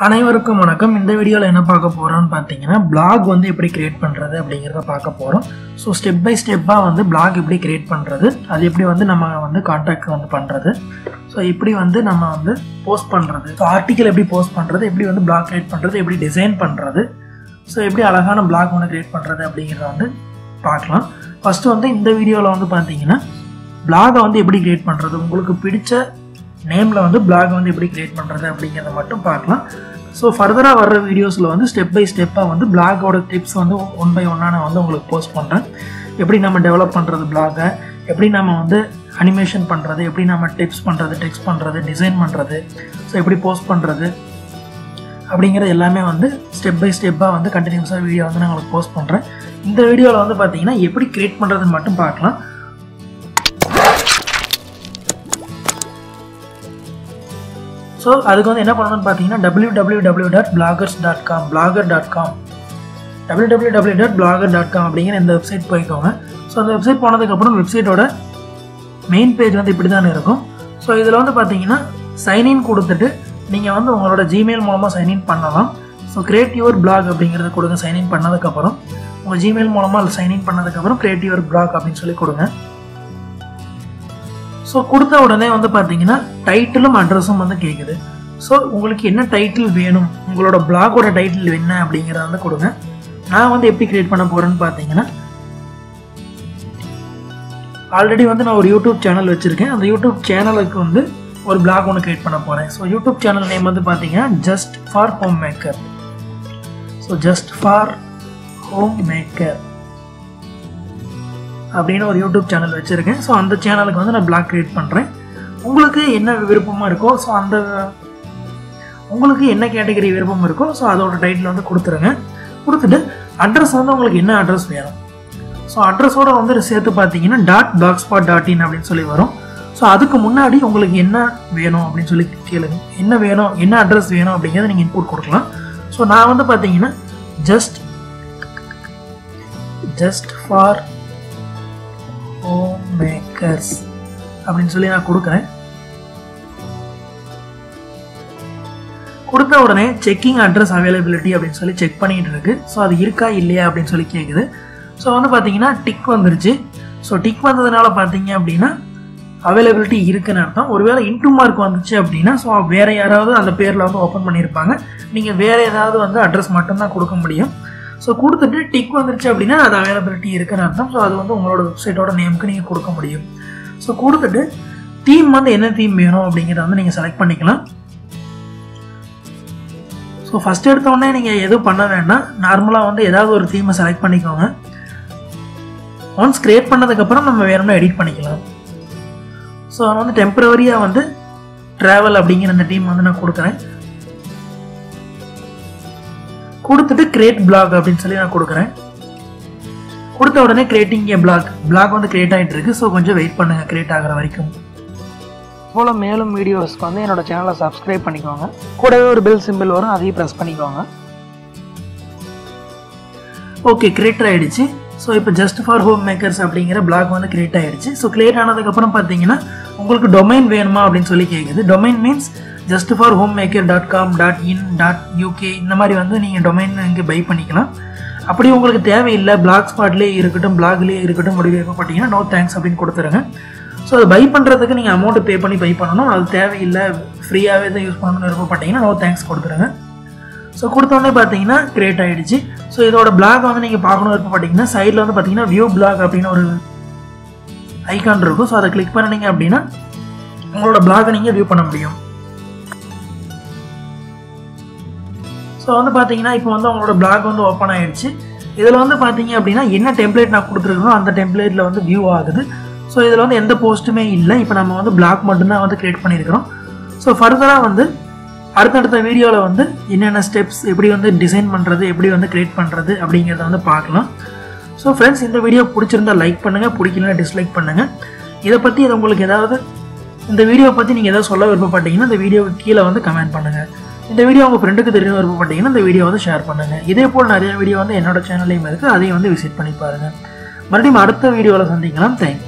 அனைவருக்கும் வணக்கம் இந்த வீடியோவில் என்ன பார்க்க போகிறோம்னு பார்த்தீங்கன்னா பிளாக் வந்து எப்படி கிரியேட் பண்ணுறது அப்படிங்கிறத பார்க்க போகிறோம் ஸோ ஸ்டெப் பை ஸ்டெப்பாக வந்து பிளாக் எப்படி கிரியேட் பண்ணுறது அது எப்படி வந்து நம்ம வந்து கான்டாக்ட் வந்து பண்ணுறது ஸோ எப்படி வந்து நம்ம வந்து போஸ்ட் பண்ணுறது ஸோ ஆர்டிக்கல் எப்படி போஸ்ட் பண்ணுறது எப்படி வந்து பிளாக் கிரியேட் பண்ணுறது எப்படி டிசைன் பண்ணுறது ஸோ எப்படி அழகான பிளாக் ஒன்று கிரியேட் பண்ணுறது அப்படிங்கிறத வந்து பார்க்கலாம் ஃபஸ்ட்டு வந்து இந்த வீடியோவில் வந்து பார்த்தீங்கன்னா பிளாகை வந்து எப்படி கிரியேட் பண்ணுறது உங்களுக்கு பிடிச்ச நேமில் வந்து பிளாக் வந்து எப்படி கிரியேட் பண்ணுறது அப்படிங்கிறத மட்டும் பார்க்கலாம் ஸோ ஃபர்தராக வர்ற வீடியோஸில் வந்து ஸ்டெப் பை ஸ்டெப்பாக வந்து பிளாகோட டிப்ஸ் வந்து ஒன் பை ஒன்னாக நான் வந்து உங்களுக்கு போஸ்ட் பண்ணுறேன் எப்படி நம்ம டெவலப் பண்ணுறது பிளாகை எப்படி நம்ம வந்து அனிமேஷன் பண்ணுறது எப்படி நம்ம டிப்ஸ் பண்ணுறது டெக்ஸ்ட் பண்ணுறது டிசைன் பண்ணுறது ஸோ எப்படி போஸ்ட் பண்ணுறது அப்படிங்கிறது எல்லாமே வந்து ஸ்டெப் பை ஸ்டெப்பாக வந்து கண்டினியூஸாக வீடியோ வந்து நான் உங்களுக்கு போஸ்ட் பண்ணுறேன் இந்த வீடியோவில் வந்து பார்த்தீங்கன்னா எப்படி கிரியேட் பண்ணுறதுன்னு மட்டும் பார்க்கலாம் ஸோ அதுக்கு வந்து என்ன பண்ணணும்னு பார்த்தீங்கன்னா W W W dot bloggers dot com blogger dot com W W W dot blogger dot com அப்படிங்கிற இந்த வெப்சைட் போய்க்கோங்க ஸோ அந்த வெப்சைட் போனதுக்கப்புறம் வெப்சைட்டோட மெயின் பேஜ் வந்து இப்படி தான் இருக்கும் ஸோ இதில் வந்து பார்த்தீங்கன்னா சைன்இன் கொடுத்துட்டு நீங்கள் வந்து உங்களோட ஜிமெயில் மூலமாக சைன்இன் பண்ணலாம் ஸோ கிரியேட் யுவர் பிளாக் அப்படிங்கிறத கொடுங்க சைன்இன் பண்ணதுக்கப்புறம் உங்கள் ஜிமெயில் மூலமாக சைன்இன் பண்ணதுக்கப்புறம் கிரியேட் யுவர் பிளாக் அப்படின்னு சொல்லி கொடுங்க ஸோ கொடுத்த உடனே வந்து பார்த்தீங்கன்னா டைட்டிலும் அட்ரஸும் வந்து கேட்குது ஸோ உங்களுக்கு என்ன டைட்டில் வேணும் உங்களோட பிளாகோட டைட்டில் என்ன அப்படிங்கிறத வந்து கொடுங்க நான் வந்து எப்படி கிரியேட் பண்ண போகிறேன்னு பார்த்தீங்கன்னா ஆல்ரெடி வந்து நான் ஒரு யூடியூப் சேனல் வச்சுருக்கேன் அந்த யூடியூப் சேனலுக்கு வந்து ஒரு பிளாக் ஒன்று கிரியேட் பண்ண போகிறேன் ஸோ யூடியூப் சேனல் நேம் வந்து பார்த்தீங்கன்னா just for home maker so just for home maker அப்படின்னு ஒரு யூடியூப் சேனல் வச்சுருக்கேன் ஸோ அந்த சேனலுக்கு வந்து நான் பிளாக் கிரியேட் பண்ணுறேன் உங்களுக்கு என்ன விருப்பமாக இருக்கோ ஸோ அந்த உங்களுக்கு என்ன கேட்டகரி விருப்பம் இருக்கோ ஸோ அதோட டைட்டில் வந்து கொடுத்துருங்க கொடுத்துட்டு அட்ரஸ் வந்து உங்களுக்கு என்ன அட்ரஸ் வேணும் ஸோ அட்ரஸோட வந்து சேர்த்து பார்த்தீங்கன்னா dot blogspot dot in அப்படின்னு சொல்லி வரும் ஸோ அதுக்கு முன்னாடி உங்களுக்கு என்ன வேணும் அப்படின்னு சொல்லி கேளுங்க என்ன வேணும் என்ன அட்ரஸ் வேணும் அப்படிங்கிறத நீங்கள் இன்புட் கொடுக்கலாம் ஸோ நான் வந்து பார்த்தீங்கன்னா just just for home makers அப்படின்னு சொல்லி நான் கொடுக்குறேன் கொடுத்த உடனே செக்கிங் அட்ரஸ் அவைலபிலிட்டி அப்படின்னு சொல்லி செக் பண்ணிட்டு இருக்கு ஸோ அது இருக்கா இல்லையா அப்படின்னு சொல்லி கேட்குது ஸோ வந்து பார்த்தீங்கன்னா டிக் வந்துருச்சு ஸோ டிக் வந்ததுனால பார்த்தீங்க அப்படின்னா அவைலபிலிட்டி இருக்குன்னு அர்த்தம் ஒருவேளை இன்டூ மார்க் வந்துச்சு அப்படின்னா ஸோ வேற யாராவது அந்த பேரில் வந்து ஓப்பன் பண்ணியிருப்பாங்க நீங்கள் வேற ஏதாவது வந்து அட்ரஸ் மட்டும்தான் கொடுக்க முடியும் ஸோ கொடுத்துட்டு டிக் வந்துருச்சு அப்படின்னா அது அவைலபிலிட்டி இருக்குன்னு அர்த்தம் ஸோ அது வந்து உங்களோட வெப்சைட்டோட நேமுக்கு நீங்கள் கொடுக்க முடியும் ஸோ கொடுத்துட்டு தீம் வந்து என்ன தீம் வேணும் அப்படிங்கிறத வந்து நீங்கள் செலக்ட் பண்ணிக்கலாம் ஸோ ஃபஸ்ட் எடுத்தோடனே நீங்கள் எதுவும் பண்ண வேண்டாம் நார்மலாக வந்து ஏதாவது ஒரு தீமை செலக்ட் பண்ணிக்கோங்க ஒன்ஸ் கிரியேட் பண்ணதுக்கப்புறம் நம்ம வேணும்னா எடிட் பண்ணிக்கலாம் ஸோ நான் வந்து டெம்பரவரியாக வந்து ட்ராவல் அப்படிங்கிற அந்த டீம் வந்து நான் கொடுக்குறேன் கொடுத்துட்டு கிரியேட் பிளாக் அப்படின்னு சொல்லி நான் கொடுக்குறேன் கொடுத்த உடனே கிரியேட்டிங் ஏ பிளாக் பிளாக் வந்து கிரியேட் ஆகிட்டு இருக்கு ஸோ கொஞ்சம் வெயிட் பண்ணுங்க கிரியேட் ஆகிற வரைக்கும் போல் மேலும் வீடியோஸ்க்கு வந்து என்னோட சேனலை சப்ஸ்கிரைப் பண்ணிக்கோங்க கூடவே ஒரு பெல் சிம்பிள் வரும் அதையும் ப்ரெஸ் பண்ணிக்கோங்க ஓகே கிரியேட் ஆகிடுச்சு ஸோ இப்போ ஜஸ்ட் ஃபார் ஹோம் மேக்கர்ஸ் அப்படிங்கிற பிளாக் வந்து கிரியேட் ஆகிடுச்சு ஸோ கிரியேட் ஆனதுக்கப்புறம் பார்த்தீங்கன்னா உங்களுக்கு டொமைன் வேணுமா அப்படின்னு சொல்லி கேட்குது domain means just for home maker dot com dot in dot UK இந்த மாதிரி வந்து நீங்கள் டொமைன் இங்கே பை பண்ணிக்கலாம் அப்படி உங்களுக்கு தேவையில்லை பிளாக் ஸ்பாட்லேயே இருக்கட்டும் பிளாக்லேயே இருக்கட்டும் முடிவு விருப்பப்பட்டீங்கன்னா நோ தேங்க்ஸ் அப்படின்னு கொடுத்துருங்க ஸோ அதை பை பண்ணுறதுக்கு நீங்கள் அமௌண்ட்டு பே பண்ணி பை பண்ணணும் அது தேவையில்லை ஃப்ரீயாகவே தான் யூஸ் பண்ணணும்னு விருப்பப்பட்டீங்கன்னா நோ தேங்க்ஸ் கொடுத்துருங்க ஸோ கொடுத்தோடனே பார்த்தீங்கன்னா கிரியேட் ஆகிடுச்சு ஸோ இதோட பிளாக் வந்து நீங்கள் பார்க்கணும் விருப்பப்பட்டீங்கன்னா சைடில் வந்து பார்த்தீங்கன்னா வியூ பிளாக் அப்படின்னு ஒரு ஐக்கான் இருக்கும் ஸோ அதை கிளிக் பண்ணினீங்க அப்படின்னா உங்களோட பிளாகை நீங்கள் வியூ பண்ண முடியும் ஸோ வந்து பார்த்தீங்கன்னா இப்போ வந்து உங்களோட பிளாக் வந்து ஓப்பன் ஆகிடுச்சு இதில் வந்து பார்த்தீங்க அப்படின்னா என்ன டெம்ப்ளேட் நான் கொடுத்துருக்கணும் அந்த டெம்ப்ளேட்டில் வந்து வியூ ஆகுது ஸோ இதில் வந்து எந்த போஸ்ட்டுமே இல்லை இப்போ நம்ம வந்து பிளாக் மட்டும்தான் வந்து க்ரியேட் பண்ணியிருக்கிறோம் ஸோ ஃபர்தராக வந்து அடுத்தடுத்த வீடியோவில் வந்து என்னென்ன ஸ்டெப்ஸ் எப்படி வந்து டிசைன் பண்ணுறது எப்படி வந்து க்ரியேட் பண்ணுறது அப்படிங்கிறத வந்து பார்க்கலாம் ஸோ ஃப்ரெண்ட்ஸ் இந்த வீடியோ பிடிச்சிருந்தா லைக் பண்ணுங்கள் பிடிக்கலன்னா டிஸ்லைக் பண்ணுங்கள் இதை பற்றி இது உங்களுக்கு ஏதாவது இந்த வீடியோ பற்றி நீங்கள் ஏதாவது சொல்ல விருப்பப்பட்டீங்கன்னா இந்த வீடியோவுக்கு கீழே வந்து கமெண்ட் பண்ணுங்கள் இந்த வீடியோ உங்கள் ஃப்ரெண்டுக்கு தெரிய விருப்பப்பட்டீங்கன்னா இந்த வீடியோ வந்து ஷேர் பண்ணுங்கள் இதே போல் நிறைய வீடியோ வந்து என்னோட சேனல்லையும் இருக்குது அதையும் வந்து விசிட் பண்ணி பாருங்கள் மறுபடியும் அடுத்த வீடியோவில் சந்திக்கலாம் தேங்க்ஸ்